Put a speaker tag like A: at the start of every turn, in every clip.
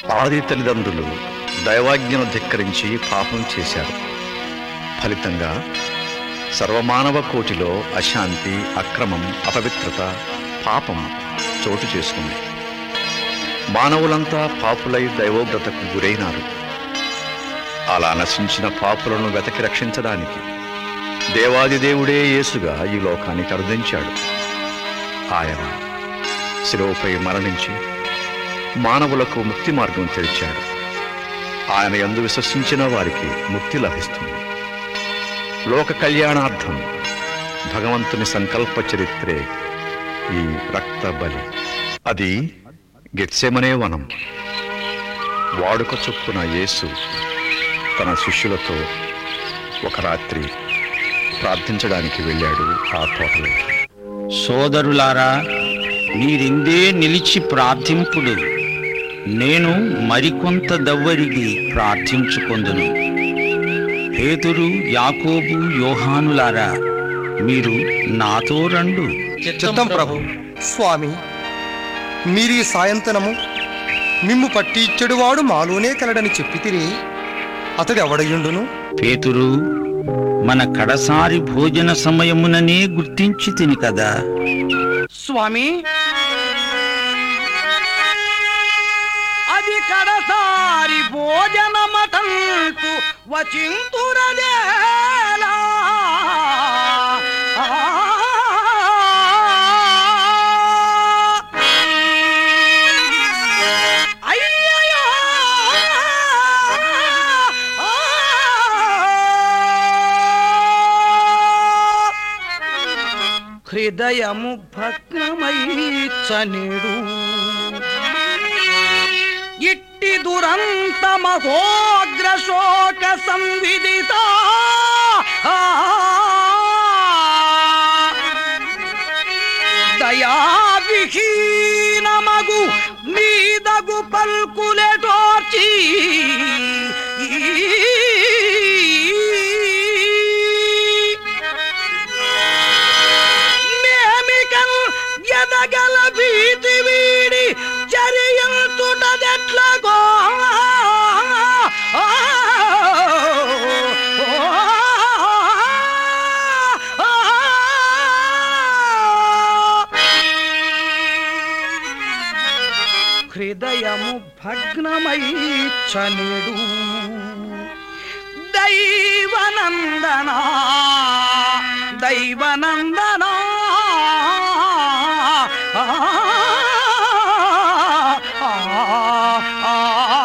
A: ఆది తల్లిదండ్రులు దైవాజ్ఞను ధిక్కరించి పాపం చేశారు ఫలితంగా సర్వమానవ కోటిలో అశాంతి అక్రమం అపవిత్రత పాపం చోటు చేసుకుంది మానవులంతా పాపులై దైవోగ్రతకు గురైనారు అలా నశించిన పాపులను వెతకి రక్షించడానికి దేవాది దేవుడే యేసుగా ఈ లోకానికి అరుదించాడు ఆయన శిలువపై మరణించి మానవులకు ముక్తి మార్గం తెరిచాడు ఆయన యందు విశ్వసించిన వారికి ముక్తి లభిస్తుంది లోక కళ్యాణార్థం భగవంతుని సంకల్ప చరిత్రే ఈ రక్త బలి అది గెట్సెమనే వనం వాడుక చొప్పున యేసు తన శిష్యులతో ఒక రాత్రి ప్రార్థించడానికి వెళ్ళాడు ఆ తోటలోకి
B: సోదరులారా మీరిందే నిలిచి ప్రార్థింపుడు నేను మరికొంత దవ్వరిగి ప్రార్థించుకొందును పేతురు యాకోబు యోహానులారా మీరు నాతో రండు
C: చిత్తం ప్రభు స్వామి మీరీ సాయంతనము మిమ్ము పట్టి ఇచ్చడువాడు మాలోనే కలడని చెప్పితిరి అతడు ఎవడయుండును
B: పేతురు మన కడసారి భోజన సమయముననే గుర్తించి తిని కదా
D: స్వామి అది కడసారి భోజనమటంతు వచింతురదేలా అయ్యయ్యో హృదయము భగ్నమై చనిడు ఇట్టి దురంత మహోగ్ర శోక సంవిదిత దయావిహీనమగు మీదగు పల్కులెటోర్చి మేమికన్ ఎదగల భీతి వీడి చర్యంతుటదెట్లగో హృదయము భగ్నమై చనిడు దైవనందనా దైవనందనా ఆ, ఆ, ఆ,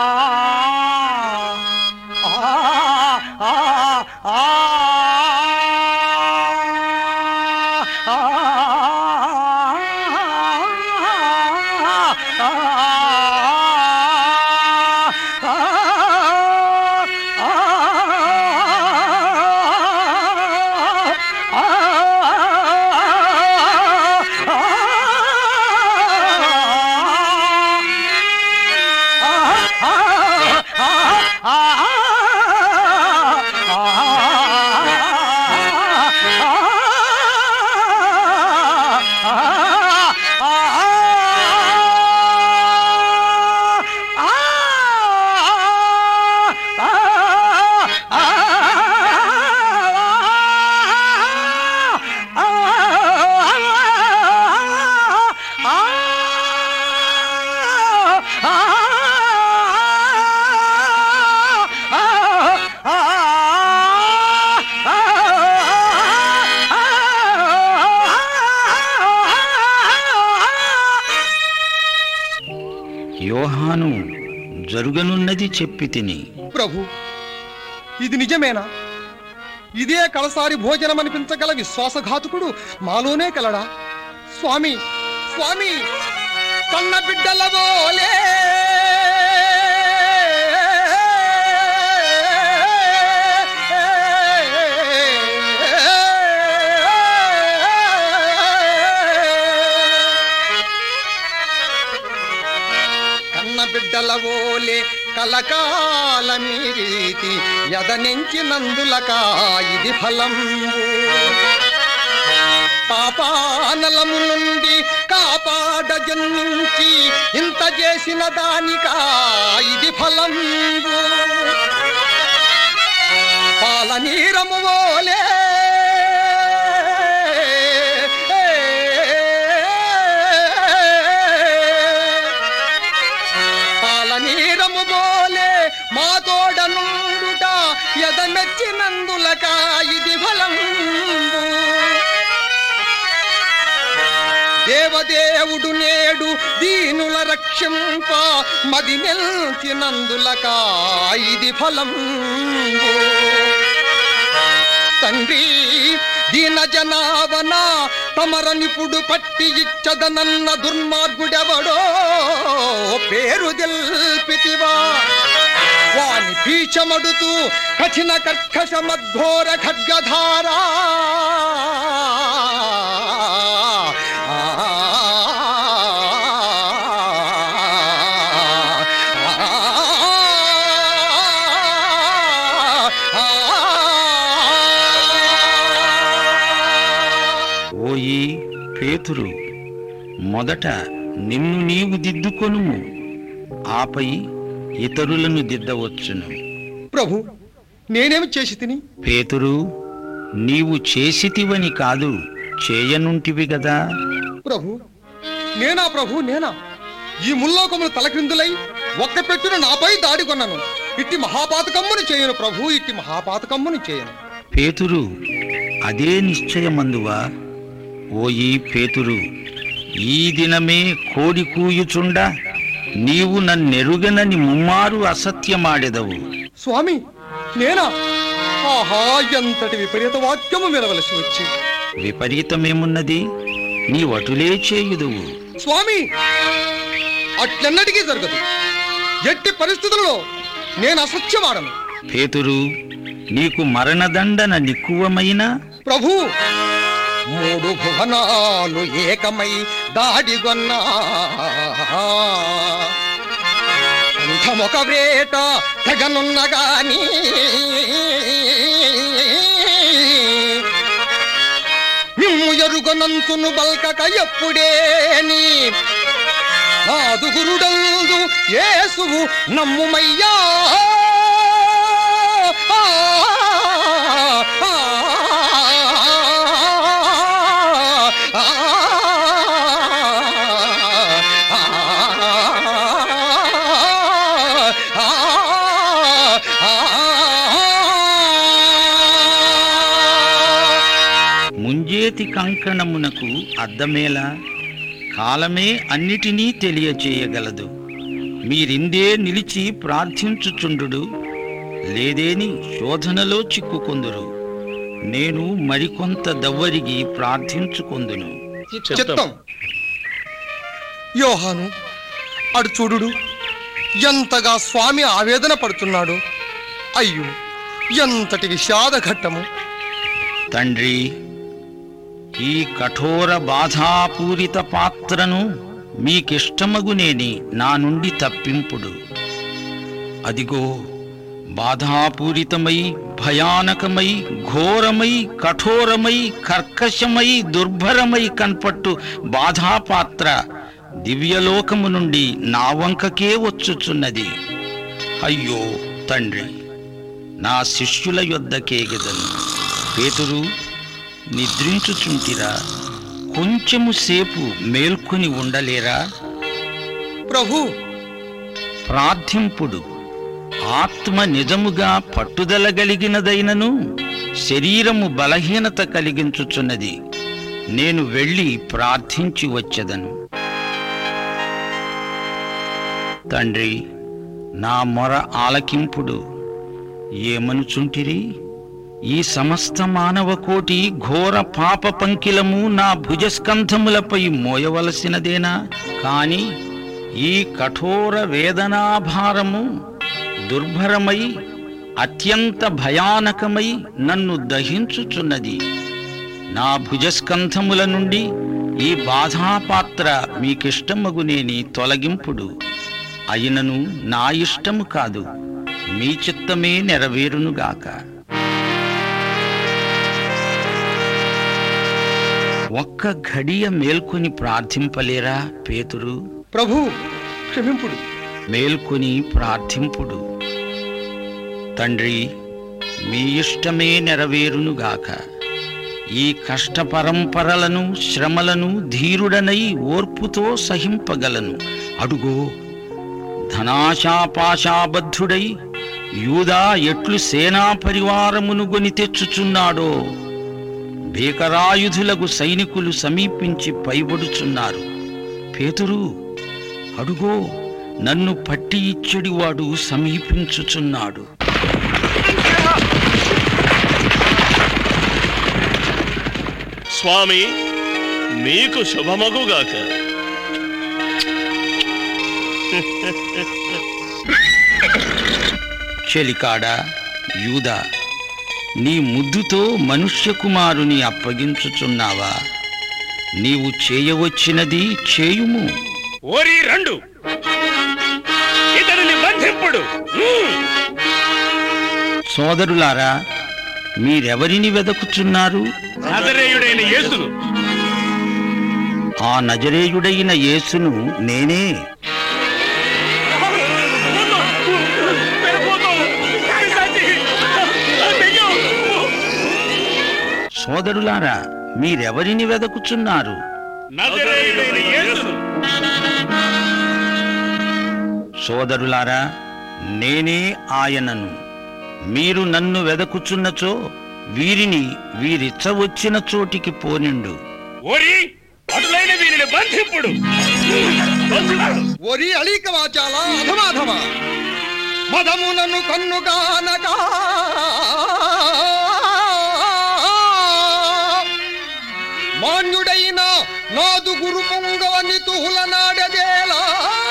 D: ఆ, ఆ,
B: యోహాను జరుగనున్నది చెప్పి తిని
C: ప్రభు ఇది నిజమేనా ఇదే కలసారి భోజనం అనిపించగల విశ్వాసఘాతకుడు మాలోనే కలడా స్వామి స్వామి కన్న బిడ్డల బోలే కన్న బిడ్డల ఓలే కలకాల మీరీతి ఎదనించినందులక ఇది ఫలంబు పాపానలము నుండి కాపాడ జన్మించి ఇంత చేసిన దానికా ఇది ఫలం పాల నీరము ఓలే పాల నీరము బోలే మా తోడ నుండుట ఎదమెచ్చినందులక ఇది ఫలం దేవదేవుడు నేడు దీనుల రక్షింప మది నిల్చినందులక ఇది ఫలం తండ్రి దీన జనావన తమరనిపుడు పట్టి ఇచ్చదనన్న దుర్మార్గుడెవడో పేరు తెల్పితివా వాని పీచమడుతూ కఠిన కర్కశ మధ్ఘోర ఖడ్గధారా
B: ఓయి పేతురు మొదట నిన్ను నీవు దిద్దుకొనుము ఆపై ఇతరులను దిద్దవచ్చును
C: ప్రభు నేనేమి చేసి తిని
B: పేతురు నీవు చేసితివని కాదు చేయనుంటివి గదా
C: ప్రభు నేనా ప్రభు నేనా ఈ ముల్లోకములు తలక్రిందులై ఒక్క పెట్టున నాపై దాడి కొన్నాను ఇట్టి మహాపాతకమ్మును చేయను ప్రభు ఇట్టి మహాపాతకమ్మును చేయను
B: పేతురు అదే నిశ్చయమందువా ఓయి పేతురు ఈ దినమే కోడి కూయుచుండ నీవు నన్నెరుగనని ముమ్మారు అసత్యమాడెదవు
C: స్వామి నేనా ఆహా ఎంతటి విపరీత వాక్యము వినవలసి వచ్చి
B: విపరీతమేమున్నది నీ వటులే చేయుదువు
C: స్వామి అట్లెన్నటికీ జరగదు ఎట్టి పరిస్థితులలో నేను అసత్యమాడను
B: పేతురు నీకు మరణదండన నిక్కువమైన
C: ప్రభు మూడు భువనాలు ఏకమై దాడిగొన్నా కంఠమొక వేట తెగనున్న గాని మిమ్ము ఎరుగనంతును బల్కక ఎప్పుడేని నాదు గురుడందు యేసువు నమ్ముమయ్యా ఆ, ఆ, ఆ,
B: ముంజేతి కంకణమునకు అద్దమేలా కాలమే అన్నిటినీ తెలియచేయగలదు మీరిందే నిలిచి ప్రార్థించుచుండు లేదేని శోధనలో చిక్కుకొందురు నేను మరికొంత దవ్వరిగి ప్రార్థించుకొందును
C: చిత్తం యోహాను అడు చూడుడు ఎంతగా స్వామి ఆవేదన పడుతున్నాడు అయ్యో ఎంతటి విషాద ఘట్టము
B: తండ్రి ఈ కఠోర బాధాపూరిత పాత్రను మీకిష్టమగునేని నా నుండి తప్పింపుడు అదిగో బాధాపూరితమై భయానకమై ఘోరమై కఠోరమై కర్కశమై దుర్భరమై కన్పట్టు బాధాపాత్ర దివ్యలోకము నుండి నా వంకకే వచ్చుచున్నది అయ్యో తండ్రి నా శిష్యుల యొద్దకేగెదను పేతురు నిద్రించుచుంటిరా కొంచెము సేపు మేల్కొని ఉండలేరా
C: ప్రభు
B: ప్రార్థింపుడు ఆత్మ నిజముగా పట్టుదల కలిగినదైనను శరీరము బలహీనత కలిగించుచున్నది నేను వెళ్ళి ప్రార్థించి వచ్చెదను తండ్రి నా మొర ఆలకింపుడు ఏమనుచుంటిరి ఈ సమస్త మానవ కోటి ఘోర పాప పంకిలము నా భుజస్కంధములపై మోయవలసినదేనా కాని ఈ కఠోర వేదనాభారము దుర్భరమై అత్యంత భయానకమై నన్ను దహించుచున్నది నా భుజస్కంధముల నుండి ఈ బాధాపాత్ర మీకిష్టమగునేని తొలగింపుడు అయినను నా ఇష్టము కాదు మీ చిత్తమే నెరవేరునుగాక ఒక్క ఘడియ మేల్కొని ప్రార్థింపలేరా పేతురు
C: ప్రభు క్షమింపుడు
B: మేల్కొని ప్రార్థింపుడు తండ్రి మీ ఇష్టమే నెరవేరునుగాక ఈ కష్ట పరంపరలను శ్రమలను ధీరుడనై ఓర్పుతో సహింపగలను అడుగో ధనాశాపాశాబద్ధుడై యూదా ఎట్లు సేనా పరివారమును గొని తెచ్చుచున్నాడో భీకరాయుధులకు సైనికులు సమీపించి పైబడుచున్నారు పేతురు అడుగో నన్ను పట్టి ఇచ్చడివాడు సమీపించుచున్నాడు
E: స్వామి మీకు శుభమగుగాక
B: చెలికాడా యూదా నీ ముద్దుతో మనుష్య కుమారుని అప్పగించుచున్నావా నీవు చేయవచ్చినది చేయుము
E: ఓరి రండు ఇతనిని బంధింపుడు హ్మ్.
B: సోదరులారా మీరెవరిని వెదకుచున్నారు
E: నజరేయుడైన యేసును
B: ఆ నజరేయుడైన యేసును నేనే సోదరులారా మీరెవరిని వెదకుచున్నారు
E: నజరేయుడైన యేసును
B: సోదరులారా నేనే ఆయనను మీరు నన్ను వెదకుచున్నచో వీరిని వీరిచ్చవచ్చిన చోటికి పోనిండు
E: ఓరి అటులైన వీరిని బంధింపుడు బంధింపుడు.
C: ఒరి అలీక వాచాల అధమాధమ మదమునను కన్నుగానగా మాన్యుడైన నాదు గురు పొంగవని తూల నాడదేలా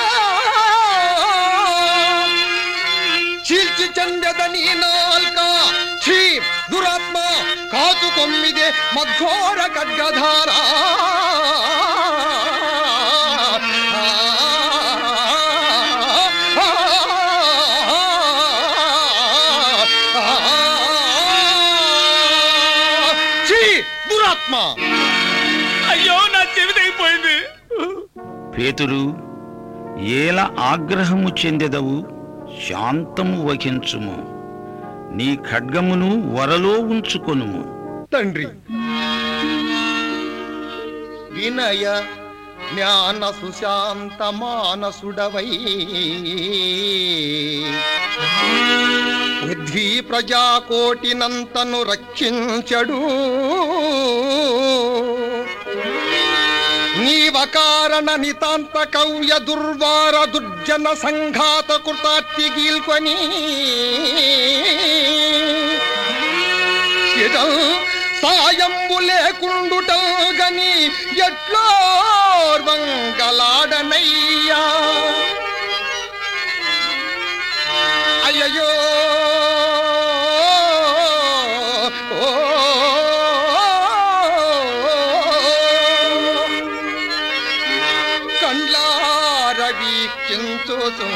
C: చీల్చి చండదని నాల్క ఛీ దురాత్మ కాచు కొమ్మిదే మఘోర ఖడ్గధారా ఛీ దురాత్మ
E: అయ్యో నా చెవిటి అయిపోయింది
B: పేతురు ఏల ఆగ్రహము చెందెదవు శాంతము వహించుము నీ ఖడ్గమును వరలో ఉంచుకొనుము
C: తండ్రి వినయ జ్ఞాన సుశాంత మానసుడవై బుద్ధి ప్రజాకోటినంతను రక్షించడు నీవకారణ నితాంత కవ్య దుర్వార దుర్జన సంఘాత కృతార్తి గీల్కొని ఇదం సాయంబు లేకుండుట గని ఎట్లో వంగలాడనయ్యా అయ్యయ్యో ఓ కండ్లార వీక్షించుచు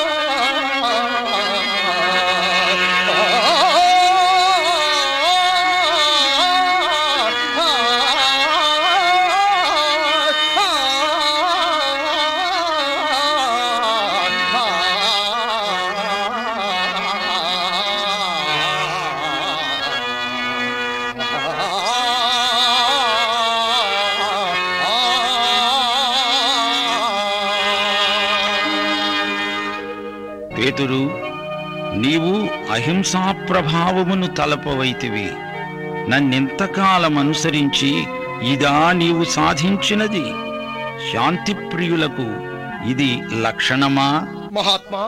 C: ఆ
B: పేతురు నీవు అహింసా ప్రభావమును తలపవైతివి నన్నెంతకాలమనుసరించి ఇదా నీవు సాధించినది శాంతి ప్రియులకు ఇది లక్షణమా
C: మహాత్మా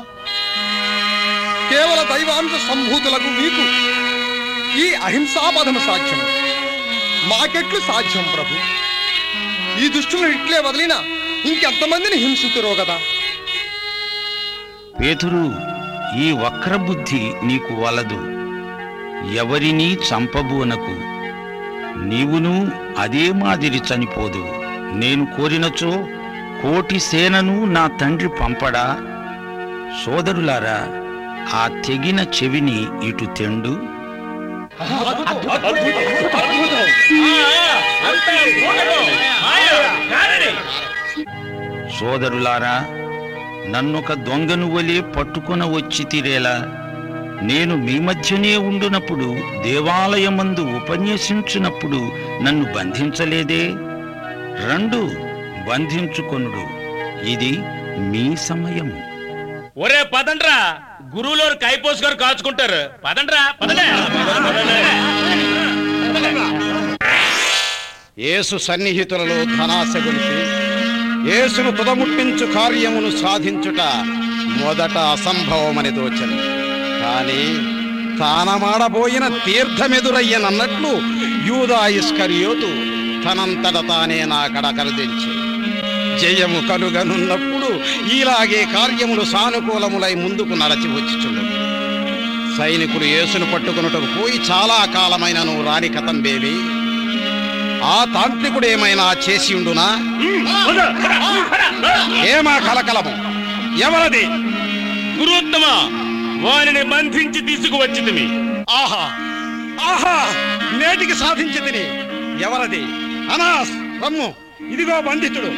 C: కేవల దైవాంశ సంభూతులకు మీకు ఈ అహింసాపదము సాధ్యం మాకెట్లు సాధ్యం ప్రభు ఈ దుష్టులను ఇట్లే వదిలినా ఇంకెంతమందిని హింసించురో కదా
B: పేతురు ఈ వక్రబుద్ధి నీకు వలదు ఎవరినీ చంపబూనకు నీవును అదే మాదిరి చనిపోదు నేను కోరినచో కోటి సేనను నా తండ్రి పంపడా సోదరులారా ఆ తెగిన చెవిని ఇటు తెండు సోదరులారా నన్నొక దొంగను వలె పట్టుకొన వచ్చి తీరేలా నేను మీ మధ్యనే ఉండునప్పుడు దేవాలయమందు ఉపన్యసించునప్పుడు నన్ను బంధించలేదే రండు బంధించుకొనుడు ఇది మీ సమయము
E: ఒరే పదండ్రా గురువులోరు కైపోస్ గారు కాచుకుంటారు పదండ్రా పదండి
F: యేసు సన్నిహితులలో ధనాశ గొలిపి యేసును తుదముట్టించు కార్యమును సాధించుట మొదట అసంభవమని దోచను కాని తానమాడబోయిన తీర్థమెదురయ్యనన్నట్లు యూదా ఇస్కరియోతు తనంతట తానే నా కడ కరుదించి జయము కలుగనున్నప్పుడు ఇలాగే కార్యములు సానుకూలములై ముందుకు నడచి వచ్చిచుండు సైనికులు యేసును పట్టుకున్నటకు పోయి చాలా కాలమైనను రాని కథం బేబీ ఆ తాంత్రికుడు ఏమైనా చేసి ఉండునా ఏమా కలకలము ఎవరది
E: గురుత్తమ వారిని బంధించి తీసుకువచ్చింది
F: ఆహా ఆహా నేటికి సాధించి తిని ఎవరది అనాస్ రమ్ము ఇదిగో బంధితుడు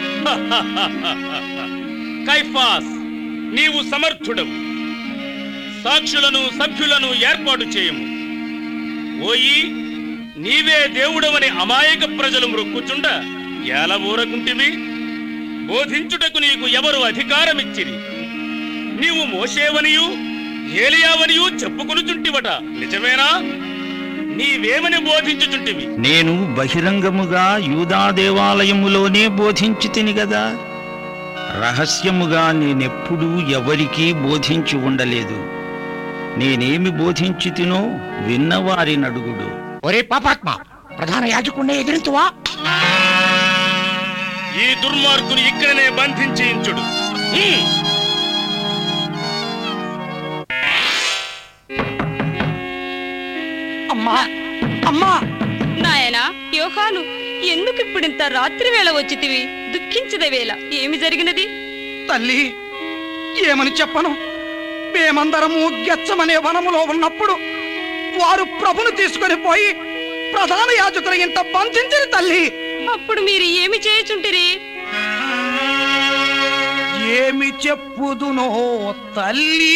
E: కైఫాస్ నీవు సమర్థుడవు సాక్షులను సభ్యులను ఏర్పాటు చేయము ఓయి నీవే దేవుడవని అమాయక ప్రజలు మృక్కుచుండ ఎలా ఊరకుంటివి బోధించుటకు నీకు ఎవరు అధికారమిచ్చిరి నీవు మోసేవనియు ఏలియావనియు చెప్పుకొనుచుంటివట నిజమేనా నీవేమని బోధించుచుంటివి
B: నేను బహిరంగముగా యూదా దేవాలయములోనే బోధించి తిని గదా రహస్యముగా నేనెప్పుడూ ఎవరికీ బోధించి ఉండలేదు నేనేమి బోధించి తినో విన్నవారి నడుగుడు
G: ఒరే పాపాత్మ ప్రధాన యాజకుడిని ఎదిరించువా
E: ఈ దుర్మార్గుని ఇక్కడనే బంధించి ఇంచుడు హ్మ్.
D: అమ్మా అమ్మా
H: నాయనా యోహాను ఎందుకు ఇప్పుడింత రాత్రి వేళ వచ్చితివి దుఃఖించద వేళ ఏమి జరిగినది
D: తల్లి ఏమని చెప్పను మేమందరము గెచ్చమనే వనములో ఉన్నప్పుడు వారు ప్రభును తీసుకొని పోయి ప్రధాన యాజకుల ఇంట బంధించిన తల్లి
H: అప్పుడు మీరు ఏమి చేయుచుంటిరి
D: ఏమి చెప్పుదునో తల్లి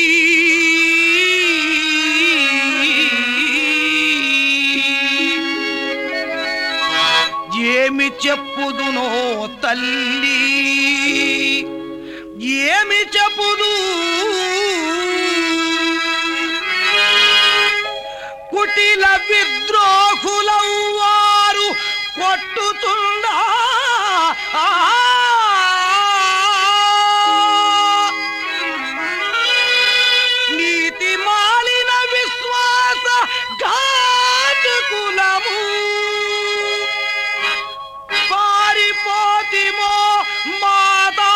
D: ఏమి చెప్పుదునో తల్లి ఏమి చెప్పుదు కుటిల విద్రోహులవారు కొట్టుతుండా నీతి మాలిన విశ్వాస ఘాతకులము పారిపోతిమో మాతా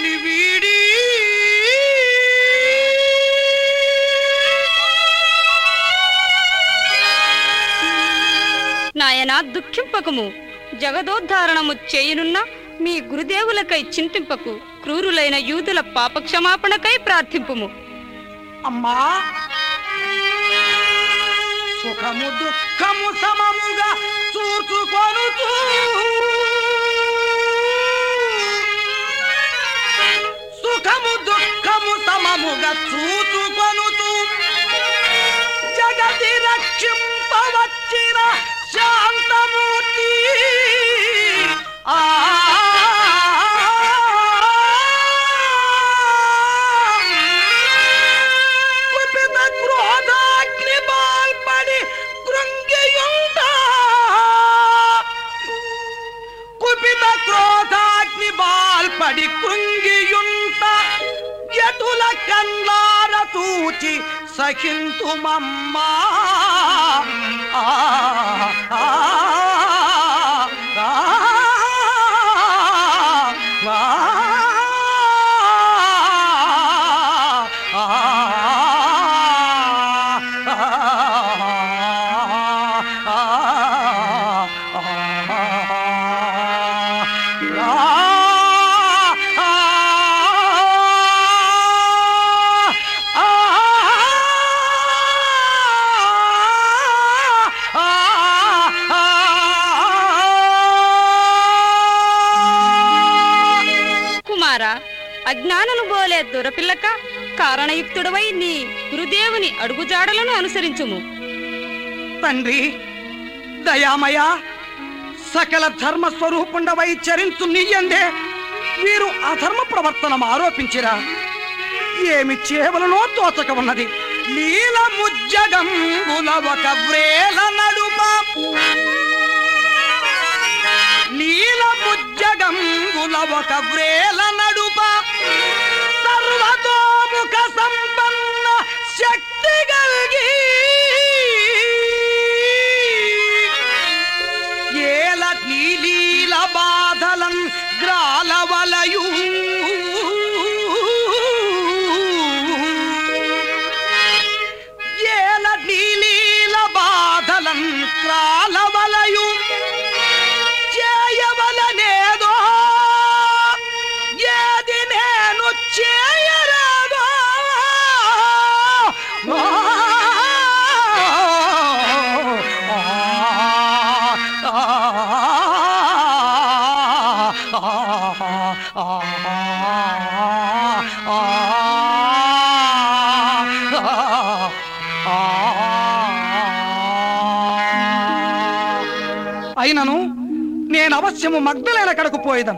D: ధరణి వీడి
H: నాయనా దుఃఖింపకము జగదోద్ధారణము చేయునున్న మీ గురుదేవులకై చింతింపకు క్రూరులైన యూదుల పాపక్షమాపణకై ప్రార్థింపుము
D: అమ్మా సుఖము దుఃఖము సమముగా చూచుకొనుచు సుఖము దుఃఖము సమముగా చూచుకొనుచు జగతి రక్షింపవచ్చిన శాంతమూర్తి ఆ కుపిత క్రోధాగ్ని బాల్పడి కృంగియుండ కుపిత క్రోధాగ్ని బాల్పడి కృంగియుంట ఎటుల కన్నార తూచి సహింతుమమ్మా ఆ, ఆ, ఆ,
H: కుమారా అజ్ఞానను బోలే దురపిల్లక కారణయుక్తుడవై నీ గురుదేవుని అడుగుజాడలను అనుసరించుము
D: తండ్రి దయామయ సకల ధర్మ స్వరూపుండవై చరించు నీయందే వీరు అధర్మ ప్రవర్తనం ఆరోపించిరా ఏమి చేవలనో తోచక ఉన్నది లీల ముజ్జగంబుల ఒక వ్రేల నడుమ నీల ముజ్జగంబుల ఒక వ్రేల నడుమ సర్వతోముఖ సంపన్న శక్తి కలిగి ఏల నీలీల బాధలన్ గ్రాలవలయు ఏల నీలీల బాధలన్ గ్రాలవలయు చేయవలనేదో ఏది నేను చేయరాదో అయినను నేను అవశ్యము మగ్ధులైన కడకు పోయేదను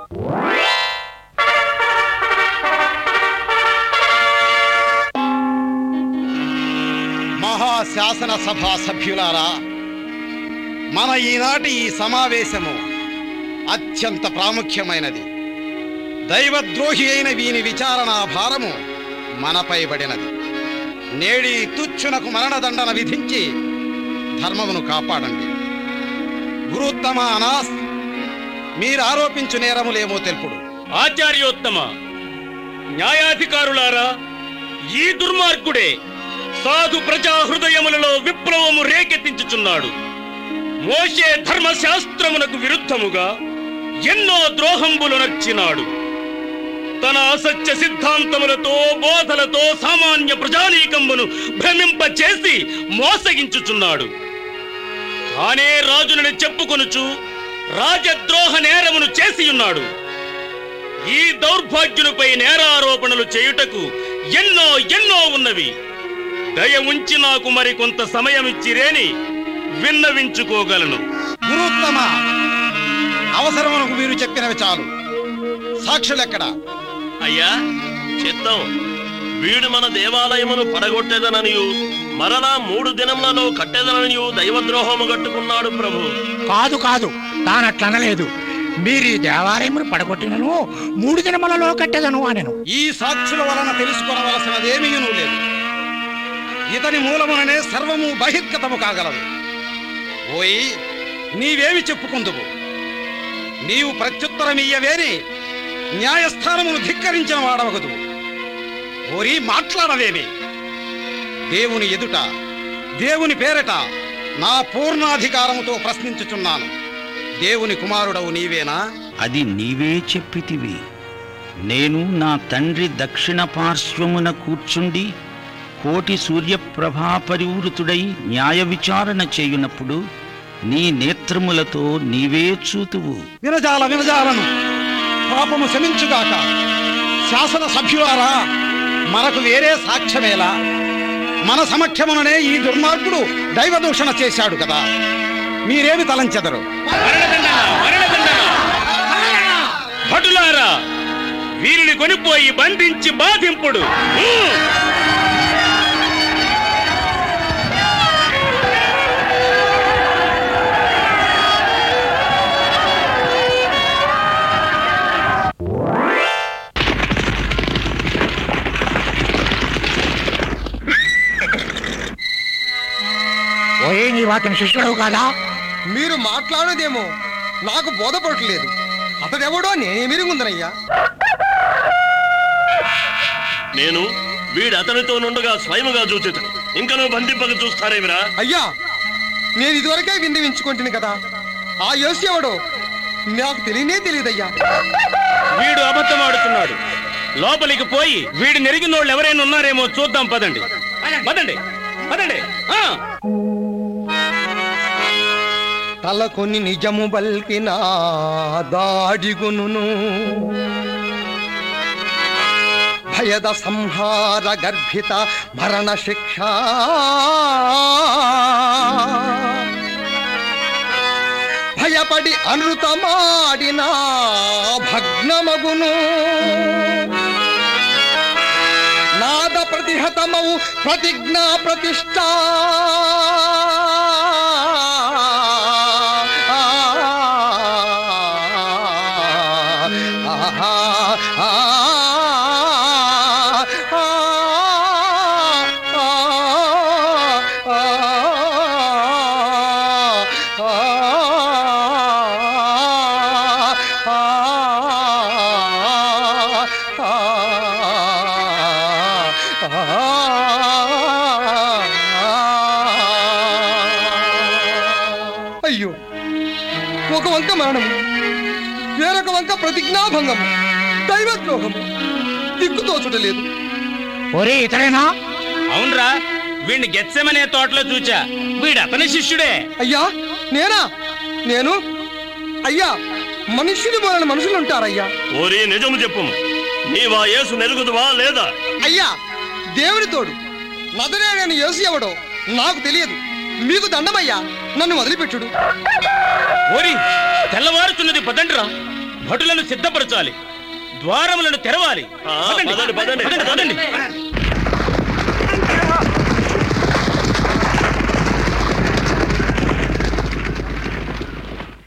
F: మహాశాసన సభా సభ్యులారా మన ఈనాటి ఈ సమావేశము అత్యంత ప్రాముఖ్యమైనది దైవద్రోహి అయిన వీని విచారణ భారము మనపై పడినది నేడి తుచ్చునకు మరణదండన విధించి ధర్మమును కాపాడండి గురుత్తమ అనాస్ మీరు ఆరోపించు నేరములేమో తెలుపుడు
E: ఆచార్యోత్తమ న్యాయాధికారులారా ఈ దుర్మార్గుడే సాధు ప్రజా హృదయములలో విప్లవము రేకెత్తించుచున్నాడు మోషే ధర్మశాస్త్రమునకు విరుద్ధముగా ఎన్నో ద్రోహంబులు నచ్చినాడు తన అసత్య సిద్ధాంతములతో బోధలతో సామాన్య ప్రజానీకమును భ్రమింపచేసి మోసగించుచున్నాడు తానే రాజునని చెప్పుకొనుచు రాజద్రోహ నేరమును చేసియున్నాడు ఈ దౌర్భాగ్యునిపై నేరారోపణలు చేయుటకు ఎన్నో ఎన్నో ఉన్నవి దయ ఉంచి నాకు మరి కొంత సమయం ఇచ్చిరేని విన్నవించుకోగలను
F: గురుత్తమ అవసరమునకు మీరు చెప్పినవి చాలు సాక్షులెక్కడా
I: అయ్యా చిత్తం వీడు మన దేవాలయమును పడగొట్టేదననియు మరలా మూడు దినములలో కట్టేదననియు దైవద్రోహము కట్టుకున్నాడు ప్రభు
G: కాదు కాదు తానట్లనలేదు మీరు ఈ దేవాలయమును పడగొట్టినను మూడు దినములలో కట్టెదను అనెను
F: ఈ సాక్షుల వలన తెలుసుకొనవలసినదేమీనూ లేదు ఇతని మూలముననే సర్వము బహిర్గతము కాగలదు ఓయి నీవేమి చెప్పుకుందువు నీవు ప్రత్యుత్తరమియ్యవేని న్యాయస్థానమును ధిక్కరించిన వాడవగదు ఓరి మాట్లాడలేని దేవుని ఎదుట దేవుని పేరట నా పూర్ణాధికారముతో ప్రశ్నించుచున్నాను దేవుని కుమారుడవు నీవేనా
B: అది నీవే చెప్పితివి నేను నా తండ్రి దక్షిణ పార్శ్వమున కూర్చుండి కోటి సూర్యప్రభా పరివృతుడై న్యాయ విచారణ చేయునప్పుడు నీ నేత్రములతో నీవే చూతువు
F: వినజాల వినజాలను పాపము శమించుగాక శాసన సభ్యులారా మనకు వేరే సాక్ష్యమేలా మన సమక్షముననే ఈ దుర్మార్గుడు దైవదూషణ చేశాడు కదా మీరేమి తలంచెదరు
E: మరణదండన మరణదండన భటులారా వీరిని కొనిపోయి బంధించి బాధింపుడు హ్మ్.
G: ఓయే నీ వాటిని శిష్యుడవు కాదా
C: మీరు మాట్లాడేదేమో నాకు బోధపడట్లేదు అతడెవడో నేనేమిరుగుందనయ్యా
I: నేను వీడు అతనితో నుండగా స్వయముగా చూచేతను ఇంకనూ బంధింపక చూస్తారేమిరా
C: అయ్యా నేను ఇదివరకే విందించుకుంటుంది కదా ఆ యోసి ఎవడో నాకు తెలియనే తెలియదయ్యా
E: వీడు అబద్ధం ఆడుతున్నాడు లోపలికి పోయి వీడు నెరిగిన వాళ్ళు ఎవరైనా ఉన్నారేమో చూద్దాం పదండి పదండి పదండి ఆ.
C: తలకొని నిజము బల్కిన దాడిగును భయద సంహార గర్భిత మరణ శిక్ష భయపడి అనృతమాడిన భగ్నమగును నాద ప్రతిహతమవు ప్రతిజ్ఞా ప్రతిష్ట అయ్యో ఒక వంక మరణము వేరొక వంక ప్రతిజ్ఞాభంగము దైవద్రోహము దిక్కు తోచుటలేదు
G: ఒరే ఇతరేనా
E: అవునరా వీడిని గెచ్చమనే తోటలో చూచా వీడు అతని శిష్యుడే
C: అయ్యా నేనా నేను అయ్యా మనుష్యుని పోలని మనుషులు ఉంటారయ్యా
I: ఓరి నిజము చెప్పు నీవా యేసు నెరుగుదువా లేదా
C: అయ్యా దేవుని తోడు నదరేడని యేసు ఎవడో నాకు తెలియదు మీకు దండమయ్యా నన్ను వదిలిపెట్టుడు
E: ఓరి తెల్లవారుతున్నది పదండ్రా భటులను సిద్ధపరచాలి ద్వారములను తెరవాలి
I: ఆ,
E: పదండి,
I: పదండి, పదండి,
E: పదండి,
I: పదండి.
E: పదండి.